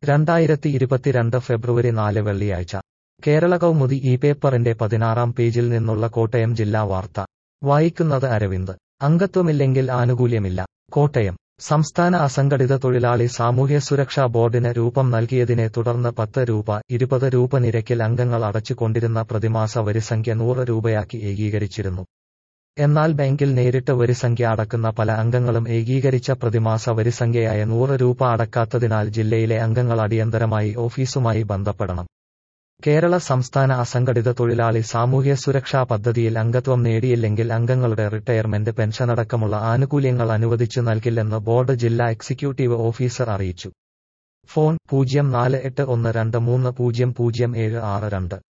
രണ്ടായിരത്തി ഇരുപത്തിരണ്ട് ഫെബ്രുവരി നാല് വെള്ളിയാഴ്ച കേരള കൗമുദി ഈ പേപ്പറിന്റെ പതിനാറാം പേജിൽ നിന്നുള്ള കോട്ടയം ജില്ലാ വാർത്ത വായിക്കുന്നത് അരവിന്ദ് അംഗത്വമില്ലെങ്കിൽ ആനുകൂല്യമില്ല കോട്ടയം സംസ്ഥാന അസംഘടിത തൊഴിലാളി സാമൂഹ്യ സുരക്ഷാ ബോർഡിന് രൂപം നൽകിയതിനെ തുടർന്ന് പത്ത് രൂപ ഇരുപത് രൂപ നിരക്കിൽ അംഗങ്ങൾ അടച്ചുകൊണ്ടിരുന്ന പ്രതിമാസ വരിസംഖ്യ നൂറ് രൂപയാക്കി ഏകീകരിച്ചിരുന്നു എന്നാൽ ബാങ്കിൽ നേരിട്ട് വരിസംഖ്യ അടക്കുന്ന പല അംഗങ്ങളും ഏകീകരിച്ച പ്രതിമാസ വരിസംഖ്യയായ നൂറ് രൂപ അടക്കാത്തതിനാൽ ജില്ലയിലെ അംഗങ്ങൾ അടിയന്തരമായി ഓഫീസുമായി ബന്ധപ്പെടണം കേരള സംസ്ഥാന അസംഘടിത തൊഴിലാളി സാമൂഹ്യ സുരക്ഷാ പദ്ധതിയിൽ അംഗത്വം നേടിയില്ലെങ്കിൽ അംഗങ്ങളുടെ റിട്ടയർമെന്റ് പെൻഷനടക്കമുള്ള ആനുകൂല്യങ്ങൾ അനുവദിച്ചു നൽകില്ലെന്ന് ബോർഡ് ജില്ലാ എക്സിക്യൂട്ടീവ് ഓഫീസർ അറിയിച്ചു ഫോൺ പൂജ്യം നാല് എട്ട് ഒന്ന് രണ്ട് മൂന്ന് പൂജ്യം പൂജ്യം ഏഴ് ആറ് രണ്ട്